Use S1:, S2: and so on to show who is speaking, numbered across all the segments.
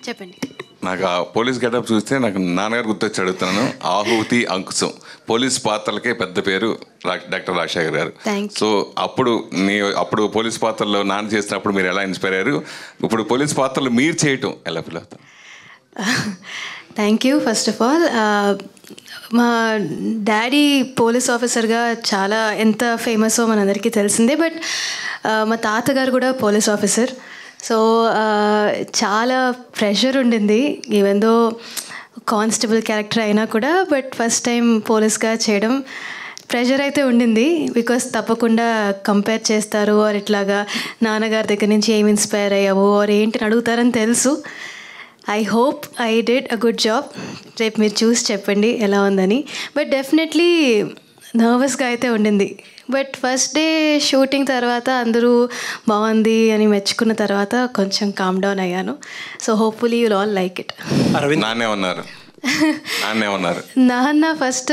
S1: చెప్పండి
S2: నాకు ఆ పోలీస్ గెటప్ చూస్తే నాకు నాన్నగారు గుర్తొచ్చి అడుగుతున్నాను ఆహుతి అంకుశం పోలీస్ పాత్రలకే పెద్ద పేరు రా- డాక్టర్ రాజశేఖర్ గారు
S1: Thank you.
S2: సో అప్పుడు నీ అప్పుడు పోలీస్ పాత్రలో నాన్న చేసినప్పుడు మీరు ఎలా ఇన్స్పైర్ అయ్యారు ఇప్పుడు పోలీస్ పాత్రలు మీరు చేయటం ఎలా ఫీల్ అవుతారు
S1: thank you first of all మా డాడీ పోలీస్ ఆఫీసర్గా చాలా ఎంత ఫేమసో మనందరికీ తెలిసిందే బట్ మా తాతగారు కూడా పోలీస్ ఆఫీసర్ సో చాలా ప్రెషర్ ఉండింది ఈవెందో కానిస్టేబుల్ క్యారెక్టర్ అయినా కూడా బట్ ఫస్ట్ టైం పోలీస్గా చేయడం ప్రెషర్ అయితే ఉండింది బికాస్ తప్పకుండా కంపేర్ చేస్తారు ఆర్ ఇట్లాగా నాన్నగారి దగ్గర నుంచి ఏం ఇన్స్పైర్ అయ్యావు ఆర్ ఏంటి అని అడుగుతారని తెలుసు I hope I did a good job రేపు మీరు చూసి చెప్పండి ఎలా ఉందని బట్ డెఫినెట్లీ నర్వస్గా అయితే ఉండింది బట్ ఫస్ట్ డే షూటింగ్ తర్వాత అందరూ బాగుంది అని మెచ్చుకున్న తర్వాత కొంచెం కామ్ డౌన్ అయ్యాను so hopefully you'll all like it
S3: Aravind
S2: నాన్నే ఉన్నారు నాన్నే ఉన్నారు
S1: నాన్న ఫస్ట్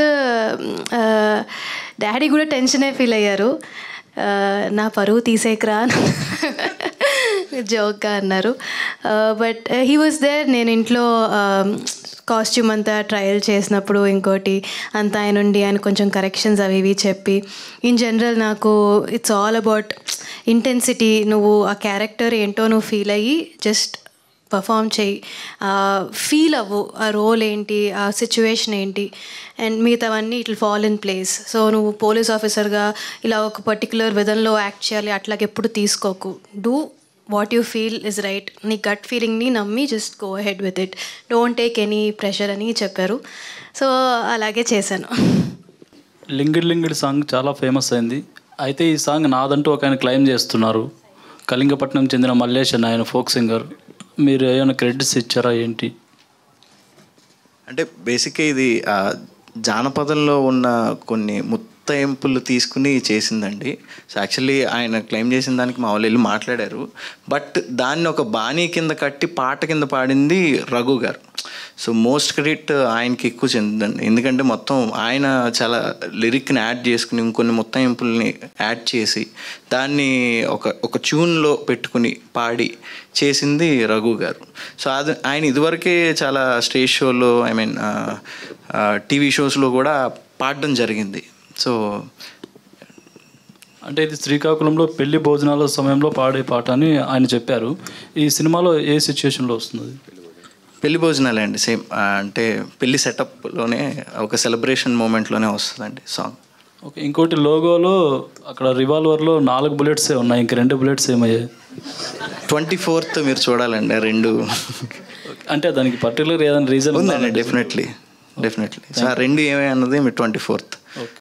S1: డాడీ కూడా టెన్షనే ఫీల్ అయ్యారు ఆ, నా పరువు తీసేకరా జోక్గా అన్నారు బట్ హీ వాజ్ దేర్ నేను ఇంట్లో కాస్ట్యూమ్ అంతా ట్రయల్ చేసినప్పుడు ఇంకోటి అంతా ఆయన ఉండి ఆయన కొంచెం కరెక్షన్స్ అవి ఇవి చెప్పి ఇన్ జనరల్ నాకు ఇట్స్ ఆల్ అబౌట్ ఇంటెన్సిటీ నువ్వు ఆ క్యారెక్టర్ ఏంటో నువ్వు ఫీల్ అయ్యి జస్ట్ పర్ఫామ్ చేయి ఫీల్ అవ్వు ఆ రోల్ ఏంటి ఆ సిచ్యువేషన్ ఏంటి అండ్ మిగతావన్నీ it fall in place so నువ్వు పోలీస్ ఆఫీసర్గా ఇలా ఒక పర్టికులర్ విధంలో యాక్ట్ చేయాలి అట్లాగే ఎప్పుడు తీసుకోకు do what you feel is right నీ గట్ ఫీలింగ్ని నమ్మి just go head with it don't take any pressure అని చెప్పారు సో అలాగే చేశాను
S4: లింగిడ్ లింగిడ్ సాంగ్ చాలా ఫేమస్ అయింది అయితే ఈ సాంగ్ నాదంటూ ఒక ఆయన క్లెయిమ్ చేస్తున్నారు కళింగపట్నం చెందిన మల్లేష్ అని ఆయన ఫోక్ సింగర్ మీరు ఏమైనా క్రెడిట్స్ ఇచ్చారా ఏంటి
S3: అంటే బేసిక్గా ఇది ఆ, జానపదంలో ఉన్న కొన్ని ముత్తయింపులు తీసుకుని చేసిందండి సో యాక్చువల్లీ ఆయన క్లెయిమ్ చేసిన దానికి మా వాళ్ళు వెళ్ళి మాట్లాడారు బట్ దాన్ని ఒక బాణీ కింద కట్టి పాట కింద పాడింది రఘు గారు సో మోస్ట్ క్రెడిట్ ఆయనకి ఎక్కువ చెందిందండి ఎందుకంటే మొత్తం ఆయన చాలా లిరిక్ని యాడ్ చేసుకుని ఇంకొన్ని ముత్తయింపుల్ని యాడ్ చేసి దాన్ని ఒక ఒక ట్యూన్లో పెట్టుకుని పాడి చేసింది రఘు గారు సో అది ఆయన ఇదివరకే చాలా స్టేజ్ షోలో ఐ మీన్ టీవీ షోస్లో కూడా పాడడం జరిగింది సో
S4: అంటే ఇది శ్రీకాకుళంలో పెళ్లి భోజనాల సమయంలో పాడే పాట అని ఆయన చెప్పారు ఈ సినిమాలో ఏ సిచ్యుయేషన్లో వస్తుంది
S3: పెళ్లి భోజనాలే అండి సేమ్ అంటే పెళ్లి సెటప్లోనే ఒక సెలబ్రేషన్ మూమెంట్లోనే వస్తుందండి సాంగ్
S4: ఓకే ఇంకోటి లోగోలో అక్కడ రివాల్వర్లో నాలుగు బుల్లెట్సే ఉన్నాయి ఇంక రెండు బుల్లెట్స్ ఏమయ్యాయి
S3: ట్వంటీ ఫోర్త్ మీరు చూడాలండి ఆ రెండు
S4: అంటే దానికి పర్టికులర్ ఏదైనా రీజన్
S3: ఉందండి డెఫినెట్లీ డెఫినెట్లీ సో ఆ రెండు ఏమై అన్నది మీ ట్వంటీ ఫోర్త్
S4: ఓకే